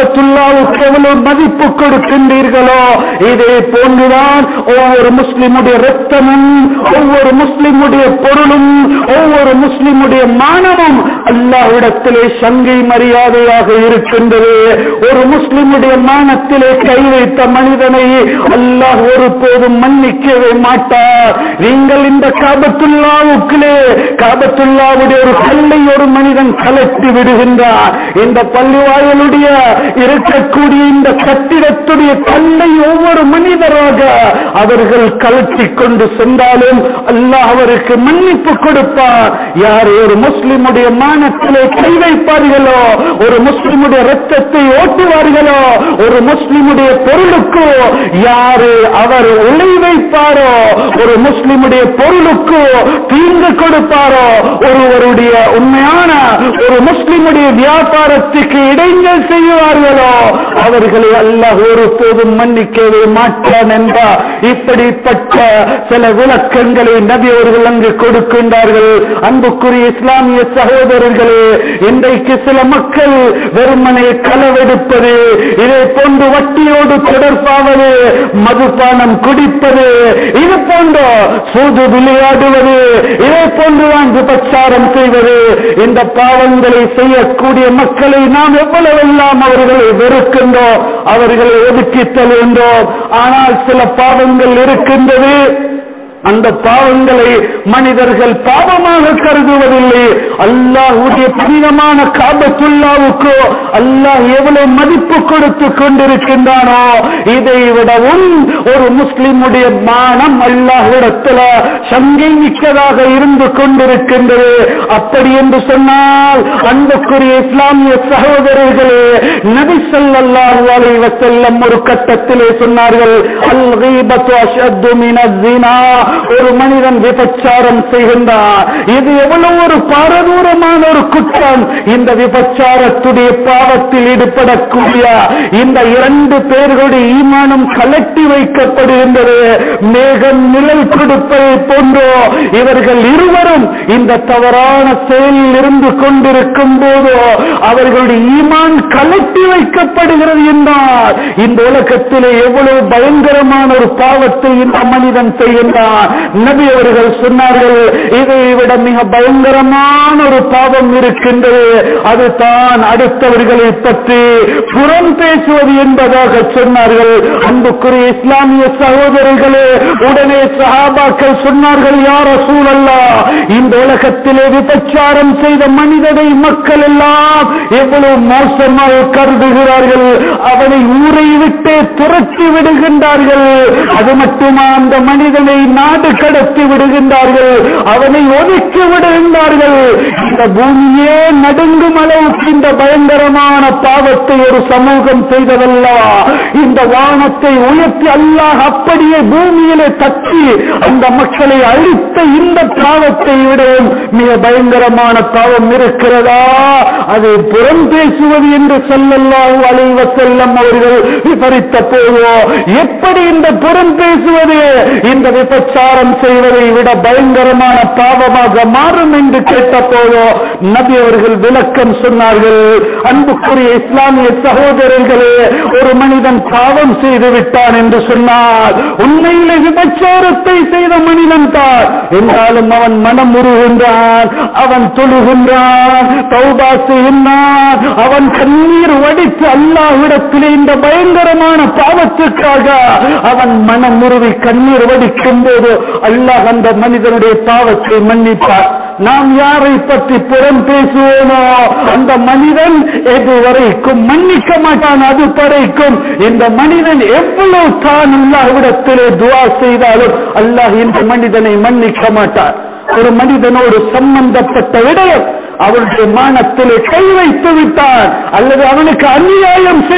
காபத்துல்லாவுக்கு எவ்வளவு மதிப்பு கொடுக்கின்றீர்களோ இதே போன்றுதான் ஒவ்வொரு முஸ்லிமுடைய ரத்தமும் ஒவ்வொரு முஸ்லிமுடைய பொருளும் ஒவ்வொரு முஸ்லிமுடைய மானமும் அல்லாஹ்விடத்திலே சங்கை மரியாதையாக இருக்கின்றது ஒரு முஸ்லிமுடைய மானத்திலே கை வைத்த மனிதனை அல்லாஹ் ஒருபோதும் மன்னிக்கவே மாட்டார் நீங்கள் இந்த காபத்துல்லாவுக்குள்ளே காபத்துல்லாவுடைய ஒரு கல்லை ஒரு மனிதன் கலட்டி விடுகின்றார் இந்த பள்ளிவாயலுடைய இருக்கக்கூடிய இந்த கட்டிடத்துடைய கல்லை ஒவ்வொரு மனிதராக அவர்கள் கலட்டி கொண்டு சென்றாலும் அல்லாஹ் அவருக்கு மன்னிப்பு கொடுப்பார் யார் ஒரு முஸ்லிமுடைய மானத்திலே கை வைப்பார்களோ ஒரு முஸ்லிமுடைய ரத்தத்தை ஓட்டுவார்களோ ஒரு முஸ்லிமுடைய பொருளுக்கோ யாரு அவர் உலை வைப்பாரோ ஒரு முஸ்லிமுடைய பொருளுக்கோ தீங்கு கொடுப்பாரோ ஒருவருடைய உண்மையான ஒரு முஸ்லிமுடைய வியாபாரத்துக்கு இடைஞ்சல் செய்வார்களோ அவர்களை அல்லாஹ் ஒருபோதும் மன்னிக்கவே மாட்டான் என்றார் இப்படிப்பட்ட சில விளக்கங்களை நபி அவர்கள் அங்கு கொடுக்கின்றார்கள் அன்புக்குரிய இஸ்லாமிய சகோதரர்களே இன்றைக்கு சில மக்கள் வெறுமனை களவெடுப்பது இதே போன்று வட்டியோடு தொடர்பாவது மதுபானம் குடிப்பது இது போன்ற சூது விளையாடுவது இதே போன்றுதான் விபச்சாரம் செய்வது இந்த பாவங்களை செய்யக்கூடிய மக்களை நாம் எவ்வளவெல்லாம் அவர்களை வெறுக்கின்றோம் அவர்களை ஒதுக்கி தருகின்றோம் ஆனால் சில பாவங்கள் இருக்கின்றது அந்த பாவங்களை மனிதர்கள் பாவமாக கருதுவதில்லை அல்லாஹுடைய புனிதமான காபத்துல்லாவுக்கோ அல்லாஹ் எவ்வளவு மதிப்பு கொடுத்து கொண்டிருக்கின்றானோ இதை விடவும் ஒரு முஸ்லிமுடைய மானம் அல்லாஹிடத்துல சங்கை மிக்கதாக இருந்து கொண்டிருக்கின்றது அப்படி என்று சொன்னால் அன்புக்குரிய இஸ்லாமிய சகோதரர்களே நபி ஸல்லல்லாஹு அலைஹி வஸல்லம் ஒரு கட்டத்திலே சொன்னார்கள் அல் கீபத்து அஷத்து மினஸ் ஸினா ஒரு மனிதன் விபச்சாரம் செய்கின்றார் இது எவ்வளவு ஒரு பாரதூரமான ஒரு குற்றம் இந்த விபச்சாரத்துடைய பாவத்தில் ஈடுபடக்கூடிய இந்த இரண்டு பேர்களுடைய ஈமானம் கலட்டி வைக்கப்படுகின்றது மேகம் நிழல் கொடுப்பதை போன்றோ இவர்கள் இருவரும் இந்த தவறான செயலில் இருந்து கொண்டிருக்கும் போதோ அவர்களுடைய ஈமான் கலட்டி வைக்கப்படுகிறது என்றார் இந்த உலகத்திலே எவ்வளவு பயங்கரமான ஒரு பாவத்தை இந்த மனிதன் செய்கின்றான் நபி அவர்கள் சொன்னார்கள் இதை விட மிக பயங்கரமான ஒரு பாவம் இருக்கின்றது அது தான் அடுத்தவர்களை பற்றி புறம் பேசுவது என்பதாக சொன்னார்கள் அன்புக்குரிய இஸ்லாமிய சகோதரர்களே உடனே சஹாபாக்கள் சொன்னார்கள் யார் சூழல்லா இந்த உலகத்திலே விபச்சாரம் செய்த மனிதனை மக்கள் எல்லாம் எவ்வளவு மோசமாக கருதுகிறார்கள் அவனை ஊரை விட்டு துரத்தி விடுகின்றார்கள் அது மட்டுமா அந்த மனிதனை நாடு கடத்தி விடுகின்றார்கள் அவனை ஒதுக்கி விடுகின்றார்கள் இந்த பூமியே நடுங்கும் அளவுக்கு இந்த பயங்கரமான பாவத்தை ஒரு சமூகம் செய்ததல்லவா இந்த வானத்தை உயர்த்தி அல்லாஹ் அப்படியே பூமியிலே தட்டி அந்த மக்களை அழித்த இந்த பாவத்தை விடவும் மிக பயங்கரமான பாவம் இருக்கிறதா அதை புறம் பேசுவது என்று சொல்லல்லாஹு அலைஹி வஸல்லம் அவர்கள் விபரித்த போதோ எப்படி இந்த புறம் பேசுவது இந்த விபச்சாரம் செய்வதை விட பயங்கரமான பாவமாக மாறும் என்று கேட்ட போதோ நபி அவர்கள் விளக்கம் சொன்னார்கள் அன்புக்குரிய இஸ்லாமிய சகோதரர்களே ஒரு மனிதன் பாவம் செய்து விட்டான் என்று சொன்னார் உண்மையிலே விபச்சாரத்தை செய்த மனிதன் தான் என்றாலும் அவன் மனம் உருகின்றான் அவன் தொழுகின்றான் தௌபா செய்கின்றான் அவன் கண்ணீர் வடித்து அல்லாஹ்விடத்திலே இந்த பயங்கரமான பாவத்துக்காக அவன் மனம் உருவி கண்ணீர் வடிக்கும் போது அல்லாஹ் அந்த மனிதனுடைய பாவத்தை மன்னிப்பார் நாம் யாரை பற்றி புறம் பேசுவோமோ அந்த மனிதன் எதுவரைக்கும் மன்னிக்க மாட்டான் அது வரைக்கும் இந்த மனிதன் எவ்வளவு தான் அல்லாஹ்விடத்திலே துவா செய்தாலும் அல்லாஹ் இந்த மனிதனை மன்னிக்க மாட்டார் ஒரு மனிதனோடு சம்பந்தப்பட்ட விடயம் அவனுடைய மானத்திலே கை வைத்து விட்டான் அல்லது அவனுக்கு அநியாயம் செய்து விட்டான்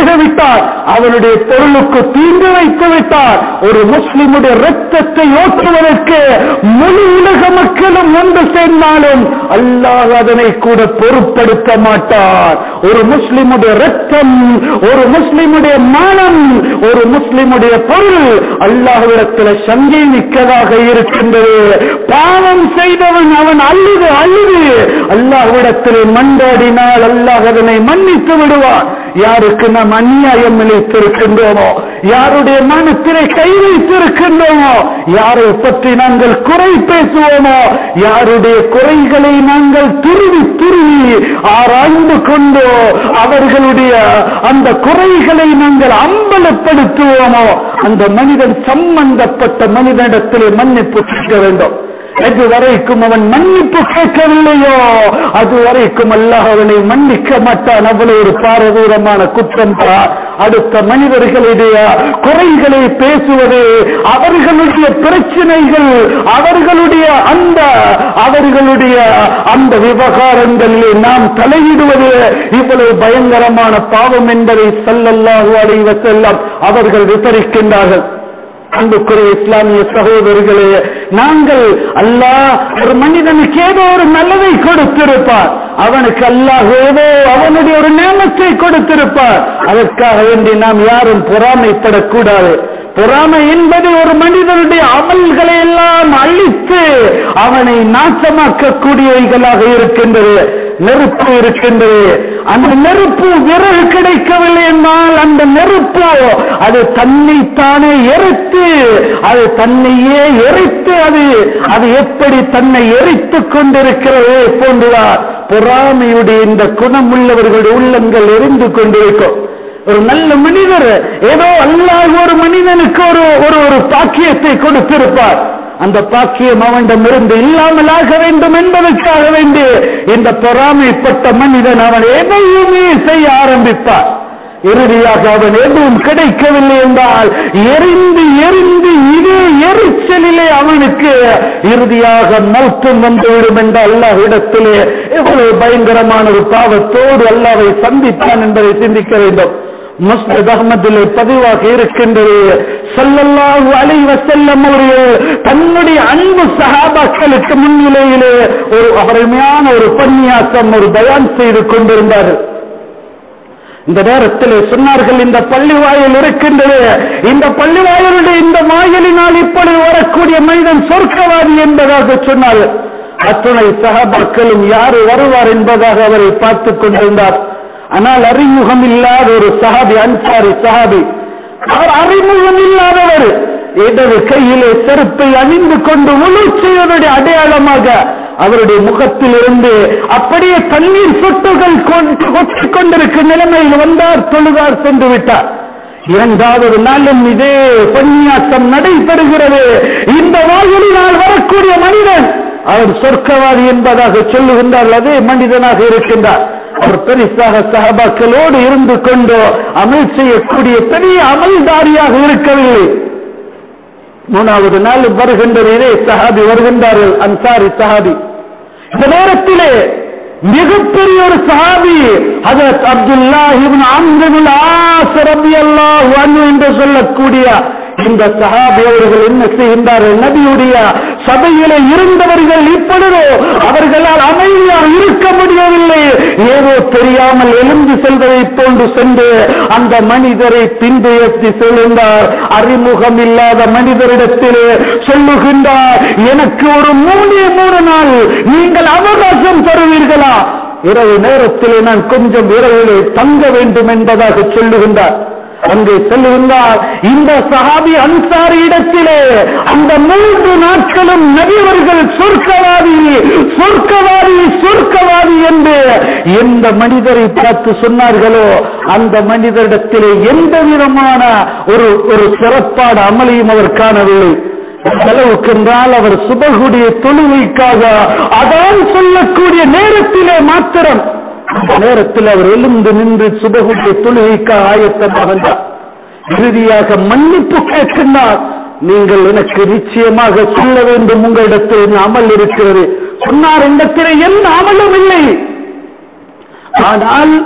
விட்டார் அவனுடைய பொருளுக்கு தீங்கு வைத்து விட்டார் ஒரு முஸ்லிமுடைய ரத்தத்தை ஓட்டுவதற்கு முழு உலக மக்களும் ஒன்று சேர்ந்தாலும் அல்லாஹ் அதனை கூட பொருட்படுத்த மாட்டார் ஒரு முஸ்லிமுடைய ரத்தம் ஒரு முஸ்லிமுடைய மானம் ஒரு முஸ்லிமுடைய பொருள் அல்லாஹ்விடத்தில் சங்கை மிக்கதாக இருக்கின்றது பாவம் செய்தவன் அவன் அழுது அழுது அல்லாஹ்விடத்தில் மண்டாடினால் அல்லாஹ் அதனை மன்னித்து விடுவான் யாருக்கு நாம் அநியாயம் இழைத்திருக்கின்றோமோ யாருடைய மனத்திலே கை வைத்திருக்கின்றோமோ யாரை பற்றி நாங்கள் குறை பேசுவோமோ யாருடைய குறைகளை நாங்கள் துருவி துருவி ஆராய்ந்து கொண்டோ அவர்களுடைய அந்த குறைகளை நாங்கள் அம்பலப்படுத்துவோமோ அந்த மனிதன் சம்பந்தப்பட்ட மனிதனிடத்திலே மன்னிப்பு கேட்க வேண்டும் எது வரைக்கும் அவன் மன்னிப்பு கேட்கவில்லையோ அது வரைக்கும் அல்லாஹ் அவனை மன்னிக்க மாட்டான் அவ்வளவு ஒரு பாரதூரமான குற்றம் தான் அடுத்த மனிதர்களுடைய குறைகளை பேசுவது அவர்களுடைய பிரச்சனைகள் அவர்களுடைய அந்த அவர்களுடைய அந்த விவகாரங்களில் நாம் தலையிடுவது இவ்வளவு பயங்கரமான பாவம் என்பதை சல்லல்லாஹு அலைஹி வஸல்லம் அவர்கள் விவரிக்கின்றார்கள் அன்புக்குரிய இஸ்லாமிய சகோதரர்களே நாங்கள் அல்லாஹ் ஒரு மனிதனுக்கு ஏதோ ஒரு நல்லதை கொடுத்திருப்பார் அவனுக்கு அல்லாஹ் ஏதோ அவனுடைய ஒரு நேமத்தை கொடுத்திருப்பார் அதற்காக வேண்டி நாம் யாரும் பொறாமைப்படக்கூடாது பொறாமை என்பது ஒரு மனிதனுடைய அமல்களை எல்லாம் அழித்து அவனை நாசமாக்கக்கூடியவைகளாக இருக்கின்றது நெருப்பு இருக்கின்றது அந்த நெருப்பு விறகு கிடைக்கவில்லை என்றால் அந்த நெருப்பு அது தன்னைத்தானே எரித்து அது தன்னையே எரித்து அது அது எப்படி தன்னை எரித்துக் கொண்டிருக்கிறதே போன்றுதான் பொறாமையுடைய இந்த குணம் உள்ளவர்களுடைய உள்ளங்கள் எரிந்து கொண்டிருக்கும் ஒரு நல்ல மனிதர் ஏதோ அல்லாஹ் ஒரு மனிதனுக்கு ஒரு ஒரு ஒரு பாக்கியத்தை கொடுத்திருப்பார் அந்த பாக்கியம் அவனிடமிருந்து இல்லாமலாக வேண்டும் என்பதற்காக வேண்டி இந்த பொறாமைப்பட்ட மனிதன் அவன் எதையுமே செய்ய ஆரம்பிப்பார் இறுதியாக அவன் எதுவும் கிடைக்கவில்லை என்றால் எரிந்து எரிந்து இதே எரிச்சலிலே அவனுக்கு இறுதியாக மௌத்தம் வந்துவிடும் என்ற அல்லாஹ் இடத்திலே எவ்வளவு பயங்கரமான ஒரு பாவத்தோடு அல்லாவை சந்தித்தான் என்பதை சிந்திக்க வேண்டும் முஸ்லித் அகமதிலே பதிவாக இருக்கின்றது சல்லல்லாஹு அலைஹி வஸல்லம் அவர்கள் தன்னுடைய அன்பு சஹாபாக்களுக்கு முன்னிலையிலே ஒரு அருமையான ஒரு உபன்யாசம் ஒரு பயான் செய்து கொண்டிருந்தார்கள் இந்த நேரத்தில் சொன்னார்கள் இந்த பள்ளி வாயில் இருக்கின்றது இந்த பள்ளி வாயிலுடைய இந்த வாயிலினால் இப்படி வரக்கூடிய மனிதன் சொர்க்கவாதி என்பதாக சொன்னார்கள் அத்துணை சகாபாக்களும் யாரு வருவார் என்பதாக அவரை பார்த்துக் கொண்டிருந்தார் ஆனால் அறிமுகம் இல்லாத ஒரு சஹாபி அன்சாரி சஹாபி அவர் அறிமுகம் இல்லாதவர் இடது கையிலே செருப்பை அணிந்து கொண்டு உணர்ச்சியனுடைய அடையாளமாக அவருடைய முகத்தில் இருந்து அப்படியே தண்ணீர் சொட்டுகள் ஒட்டிக் கொண்டிருக்கும் நிலைமையில் வந்தார் தொழுதார் சென்று விட்டார் இரண்டாவது நாளும் இதே பன்னியாசம் நடைபெறுகிறது இந்த வாயிலினால் வரக்கூடிய மனிதன் அவர் சொர்க்கவாதி என்பதாக சொல்லுகின்றார் அதே மனிதனாக இருக்கின்றார் அவர் பெரிசாக சஹபாக்களோடு இருந்து கொண்டு அமல் செய்யக்கூடிய பெரிய அமல்தாரியாக இருக்கவில்லை மூணாவது நாள் வருகின்ற இதே சஹாபி வருகின்றார்கள் அன்சாரி சஹாபி இந்த நேரத்திலே மிகப்பெரிய ஒரு சஹாபி ஹஜரத் அப்துல்லாஹிபின் அம்ருல் ஆஸ் ரலியல்லாஹு அன்ஹு என்று சொல்லக்கூடிய இந்த சஹாபி அவர்கள் என்ன செய்கின்றார்கள் நபியுடைய சபையிலே இருந்தவர்கள் இப்பொழுதோ அவர்களால் அமைதியாக இருக்க முடியவில்லை ஏதோ தெரியாமல் எழுந்து செல்வதை போன்று சென்று அந்த மனிதரை பின்பற்றி செல்கின்றார் அறிமுகம் இல்லாத மனிதரிடத்திலே சொல்லுகின்றார் எனக்கு ஒரு மூணே மூணு நாள் நீங்கள் அவகாசம் தருவீர்களா இரவு நேரத்திலே நான் கொஞ்சம் இரவிலே தங்க வேண்டும் என்பதாக சொல்லுகின்றார் அங்கே சொல்லுகின்றார் இந்த சஹாபி அன்சாரி இடத்திலே அந்த மூன்று நாட்களும் நபிவர்கள் சொர்க்கவாதி சொர்க்கவாதி சொர்க்கவாதி என்று எந்த மனிதரை பார்த்து சொன்னார்களோ அந்த மனிதரிடத்திலே எந்த விதமான ஒரு ஒரு சிறப்பான அமலையும் அவர் காணவில்லை செலவுக்கென்றால் அவர் சுபகுடைய தொழுகைக்காக அதான் சொல்லக்கூடிய நேரத்திலே மாத்திரம் அந்த நேரத்தில் அவர் எழுந்து நின்று சுபகுடைய தொழுகைக்காக ஆயத்தமாக வந்தார் இறுதியாக மன்னிப்பு கேட்கின்றார் நீங்கள் எனக்கு நிச்சயமாக சொல்ல வேண்டும் உங்களிடத்தில் என்ன அமல் இருக்கிறது சொன்னார் இடத்தில் எந்த அமலும் இல்லை ஆனால்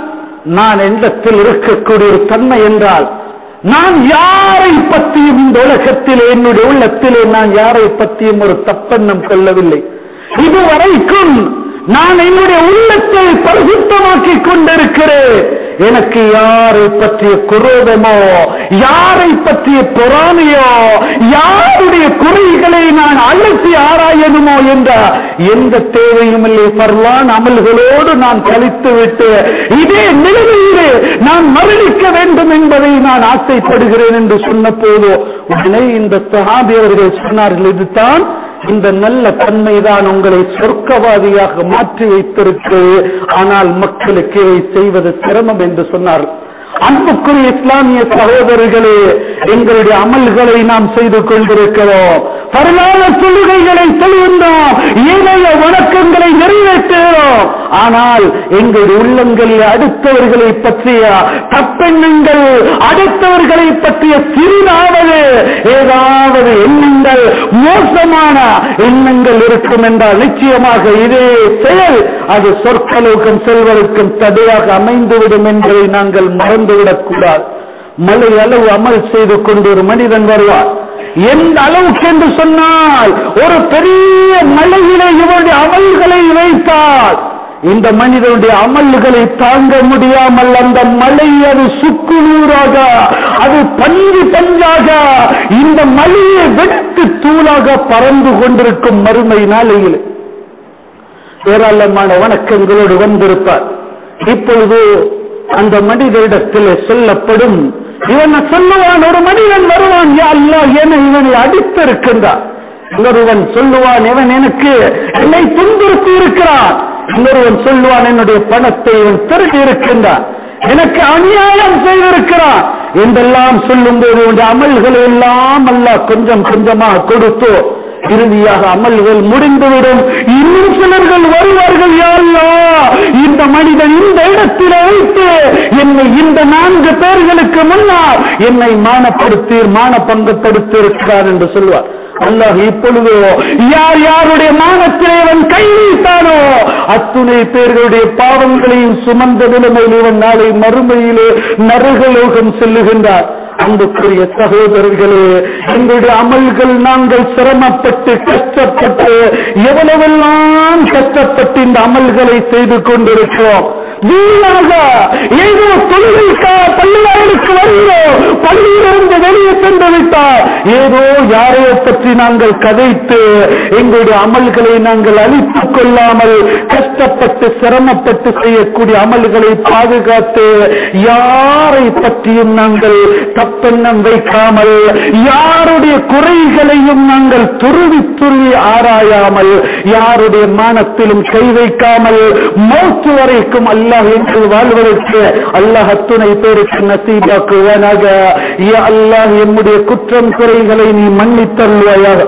நான் எண்ணத்தில் இருக்கக்கூடிய ஒரு தன்மை என்றால் நான் யாரை பற்றியும் இந்த உலகத்திலே என்னுடைய உள்ளத்திலே நான் யாரை பற்றியும் ஒரு தப்பெண்ணம் கொள்ளவில்லை இதுவரைக்கும் நான் என்னுடைய உள்ளத்தை பரிசுத்தமாக்கிக் கொண்டிருக்கிறேன் எனக்கு யாரை பற்றிய குரோதமோ யாரை பற்றிய பொறாமையோ யாருடைய குறைகளை நான் அலசி ஆராயணுமோ என்ற எந்த தேவையும் இல்லை பரவான் அமல்களோடு நான் கழித்து விட்டு இதே நிலைமையிலே நான் மரணிக்க வேண்டும் என்பதை நான் ஆசைப்படுகிறேன் என்று சொன்ன போது உடனே இந்த சஹாபி அவர்கள் சொன்னார்கள் இதுதான் இந்த நல்ல தன்மைதான் உங்களை சொர்க்கவாதியாக மாற்றி வைத்திருக்கு ஆனால் மக்களுக்கு இதை செய்வது சிரமம் என்று சொன்னார் அன்புக்குரிய இஸ்லாமிய சகோதரர்களே எங்களுடைய அமல்களை நாம் செய்து கொண்டிருக்கிறோம் பரவான தொழுகைகளை தொழுகின்றோம் ஏனைய வணக்கங்களை நிறைவேற்றுகிறோம் ஆனால் எங்கள் உள்ளங்களில் அடுத்தவர்களை பற்றிய தப்பெண்ணங்கள் அடுத்தவர்களை பற்றிய சிறிதாவது ஏதாவது எண்ணங்கள் மோசமான எண்ணங்கள் இருக்கும் என்றால் நிச்சயமாக இதே செயல் அது சொற்கலோகம் செல்வதற்கும் தடையாக அமைந்துவிடும் என்பதை நாங்கள் மறந்துவிடக் கூடாது மலை அளவு அமல் செய்து கொண்டு ஒரு மனிதன் வருவார் எந்த அளவுக்கு என்று சொன்னால் ஒரு பெரிய மலையிலே இவருடைய அமல்களை வைத்தால் இந்த மனிதனுடைய அமல்களை தாங்க முடியாமல் அந்த மலை அது சுக்குநூறாக அது பஞ்சு பஞ்சாக இந்த மலையை வெட்டு தூளாக பறந்து கொண்டிருக்கும் மறுமை நாளையில் ஏராளமான வணக்கங்களோடு வந்திருப்பார் இப்பொழுது அந்த மனிதரிடத்தில் சொல்லப்படும் இவன் சொல்லுவான் ஒரு மனிதன் வருவான் யா அல்லா என இவனை அடித்திருக்கின்றான் இன்னொருவன் சொல்லுவான் இவன் எனக்கு என்னை துன்புறுத்தி இருக்கிறான் இன்னொருவன் சொல்லுவான் என்னுடைய பணத்தை இவன் திருடி இருக்கின்றான் எனக்கு அநியாயம் செய்திருக்கிறான் என்றெல்லாம் சொல்லும் போது உடைய அமல்களை எல்லாம் அல்ல கொஞ்சம் கொஞ்சமாக கொடுத்து இறுதியாக அமல்கள் முடிந்துவிடும் இன்னும் சிலர்கள் வருவார்கள் யாருலா இந்த மனிதன் இந்த இடத்தில் வைத்து என்னை இந்த நான்கு பேர்களுக்கு முன்னால் என்னை மானப்படுத்தி மான பங்கப்படுத்தி இருக்கிறார் என்று சொல்வார் அல்லாஹ் இப்பொழுதோ யார் யாருடைய மானத்திலே அவன் கை வைத்தானோ அத்துணை பேர்களுடைய பாவங்களையும் சுமந்த நிலைமையில் இவன் நாளை மறுமையிலே நரகலோகம் செல்லுகின்றார் அன்புக்குரிய சகோதரர்களே எங்களுடைய அமல்கள் நாங்கள் சிரமப்பட்டு கஷ்டப்பட்டு எவ்வளவெல்லாம் கஷ்டப்பட்டு இந்த அமல்களை செய்து கொண்டிருக்கிறோம் வீணாக ஏதோ தொழிலுக்காக பள்ளிவாயலுக்கு வருகிறோம் பள்ளியிலிருந்து வெளியே சென்று விட்டார் ஏதோ யாரையோ பற்றி நாங்கள் கதைத்து எங்களுடைய அமல்களை நாங்கள் அழித்துக் கொள்ளாமல் கஷ்டப்பட்டு சிரமப்பட்டு செய்யக்கூடிய அமல்களை பாதுகாத்து யாரை பற்றியும் நாங்கள் தப்பெண்ணம் வைக்காமல் யாருடைய குறைகளையும் நாங்கள் துருவி துருவி ஆராயாமல் யாருடைய மானத்திலும் கை வைக்காமல் மௌத்து வரைக்கும் அல்லாஹ் என்று வாழ்வதற்கு அல்லாஹ் அத்துணை பேருக்கு நசீபாக்குவானாக யா அல்லாஹ் என்னுடைய குற்றம் குறைகளை நீ மன்னித்தருள்வாயாக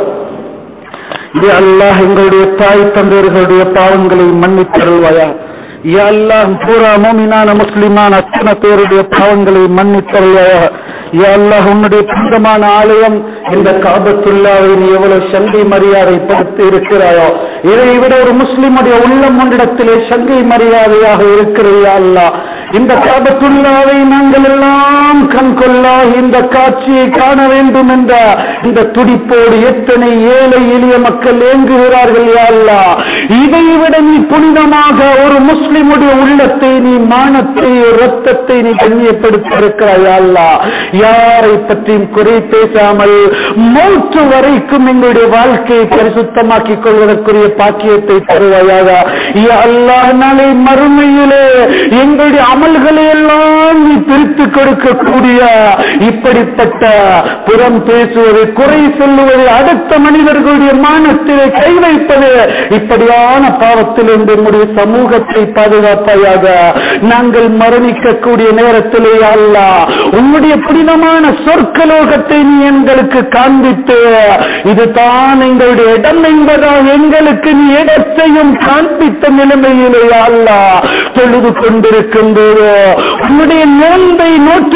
இது அல்லாஹ் எங்களுடைய தாய் தந்தையர்களுடைய பாவங்களை மன்னித்தருள்வாயாக யா அல்லாஹ் பூரா மோமினான முஸ்லிமான அத்தனை பேருடைய பாவங்களை மன்னித்தருள்வாயாக யா அல்லாஹ் உன்னுடைய புனிதமான ஆலயம் இந்த காபத்துல்லாவை நீ எவ்வளவு சங்கை மரியாதை படுத்தி இருக்கிறாயோ இதை விட ஒரு முஸ்லிமுடைய உள்ளம் ஒன்றிடத்திலே சங்கை மரியாதையாக இருக்கிறையா அல்லாஹ் இந்த காபத்துல்லாவை நாங்கள் எல்லாம் கண் கொள்ளா இந்த காட்சியை காண வேண்டும் என்ற இந்த துடிப்போடு எத்தனை ஏழை எளிய மக்கள் ஏங்குகிறார்கள் யா அல்லாஹ் இதை விட நீ புனிதமாக ஒரு முஸ்லிமுடைய உள்ளத்தை நீ மானத்தை ரத்தத்தை நீ கண்ணியப்படுத்தி இருக்கிறாய் யா அல்லாஹ் யாரை பற்றியும் குறை பேசாமல் மூச்சு வரைக்கும் எங்களுடைய வாழ்க்கையை பரிசுத்தமாக்கிக் கொள்வதற்குரிய பாக்கியத்தை தருவாயாக யா அல்லாஹ் நாளை மறுமையிலே எங்களுடைய அமல்களை எல்லாம் நீ பிரித்து கொடுக்கக்கூடிய இப்படிப்பட்ட புறம் பேசுவது குறை சொல்லுவது அடுத்த மனிதர்களுடைய மானத்திலே கை வைப்பது இப்படியான பாவத்தில் இருந்து நம்முடைய சமூகத்தை பாதுகாப்பாயாக நாங்கள் மரணிக்கக்கூடிய நேரத்திலே அல்ல உன்னுடைய புனிதமான சொற்கலோகத்தை நீ எங்களுக்கு காண்பித்து இதுதான் எங்களுடைய இடம் என்பதாக எங்களுக்கு நீ இடத்தையும் காண்பித்த நிலைமையிலே அல்ல தொழுது கொண்டிருக்கும் போதோ உன்னுடைய நோன்பை நோற்றிருக்கும்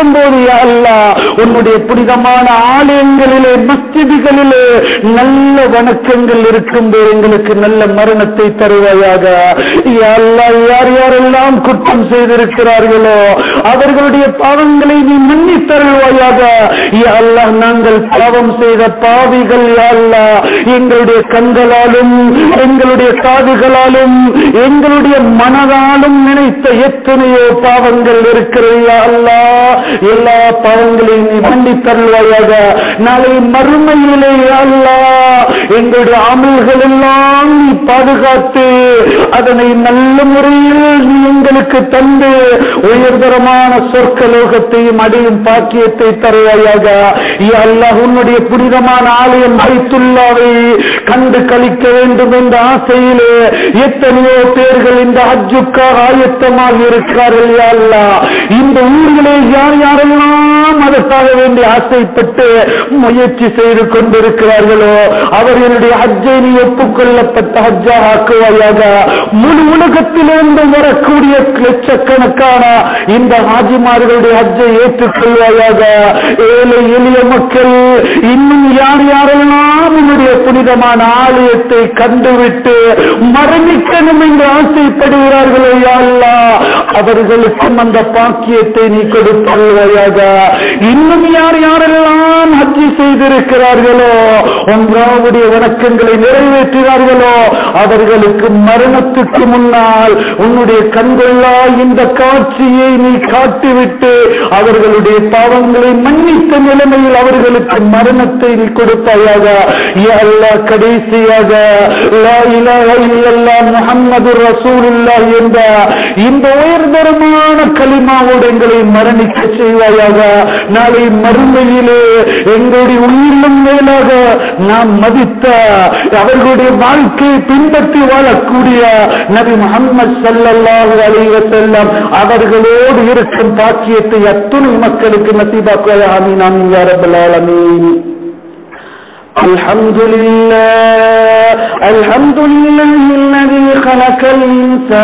இருக்கும்போது யா அல்லாஹ் உன்னுடைய புனிதமான ஆலயங்களிலே மஸ்ஜிதுகளிலே நல்ல வணக்கங்கள் இருக்கும்போது எங்களுக்கு நல்ல மரணத்தை தருவாயாக யா அல்லாஹ் யார் யாரெல்லாம் குற்றம் செய்திருக்கிறார்களோ அவர்களுடைய பாவங்களை நீ மன்னித் தருவாயாக யா அல்லாஹ் நாங்கள் பாவம் செய்த பாவிகள் யா அல்லாஹ் எங்களுடைய கண்களாலும் எங்களுடைய காதுகளாலும் எங்களுடைய மனதாலும் நினைத்த எத்தனையோ பாவங்கள் இருக்கிறது யா அல்லாஹ் எல்லா பாவங்களையும் நீ மன்னித் தருவாயாக நாளை மறுமையிலே யா அல்லாஹ் எங்களுடைய அமல்கள் எல்லாம் நீ பாதுகாத்து அதனை நல்ல முறையில் நீ எங்களுக்கு தந்து உயர்தரமான சொர்க்கலோகத்தையும் அடையும் பாக்கியத்தை தருவாயாக யா அல்லாஹ் உன்னுடைய புனிதமான ஆலயம் வைத்துள்ளாவை கண்டு கழிக்க வேண்டும் என்ற ஆசையிலே எத்தனையோ பேர்கள் இந்த ஹஜ்ஜுக்காக ஆயத்தமாக இருக்கிறார்கள் யா அல்லாஹ் இந்த ஊரிலே யார் யாரெல்லாம் அதற்காக வேண்டி ஆசைப்பட்டு முயற்சி செய்து கொண்டிருக்கிறார்களோ அவர்களுடைய ஹஜ்ஜை நீ ஒப்புக்கொள்ளப்பட்ட ஹஜ்ஜாக ஆக்குவாயாக முழு உலகத்திலிருந்து வரக்கூடிய லட்சக்கணக்கான இந்த ஹாஜிமார்களுடைய ஹஜ்ஜை ஏற்றுக்கொள்வாயாக ஏழை எளிய மக்கள் இன்னும் யார் யாரெல்லாம் உன்னுடைய புனிதமான ஆலயத்தை கண்டுவிட்டு மரணிக்கணும் என்று ஆசைப்படுகிறார்களோ யா அல்லாஹ் அவர்களுக்கும் அந்த பாக்கியத்தை நீ கொடுப்பாயாக இன்னும் யார் யாரெல்லாம் ஹஜ்ஜி செய்திருக்கிறார்களோ ஒன்றாவுடைய வணக்கங்களை நிறைவேற்றினார்களோ அவர்களுக்கு மரணத்துக்கு முன்னால் உன்னுடைய கண்கொள்ளா இந்த காட்சியை நீ காட்டிவிட்டு அவர்களுடைய பாவங்களை மன்னித்த நிலைமையில் அவர்களுக்கு மரணத்தை நீ கொடுப்பாயாக யா அல்லாஹ் கடைசியாக லா இலாஹ இல்லல்லாஹ் முஹம்மது ரசூலுல்லாஹ் என்ற இந்த உயர்தரமான கலிமாவோடு எங்களை மரணிக்க செய்வாயாக நாளை மறுமையிலே எங்களுடைய உயிரிலும் மேலாக நாம் மதித்த அவர்களுடைய வாழ்க்கையை பின்பற்றி வாழக்கூடிய நபி முகமது ஸல்லல்லாஹு அலைஹி வஸல்லம் அவர்களோடு இருக்கும் பாக்கியத்தை அத்துணை மக்களுக்கு நசீபாக்குவாயா ஆமீன் ஆமீன் யா ரப்பல் ஆலமீன் الحمد لله الحمد لله الذي خلق الإنسان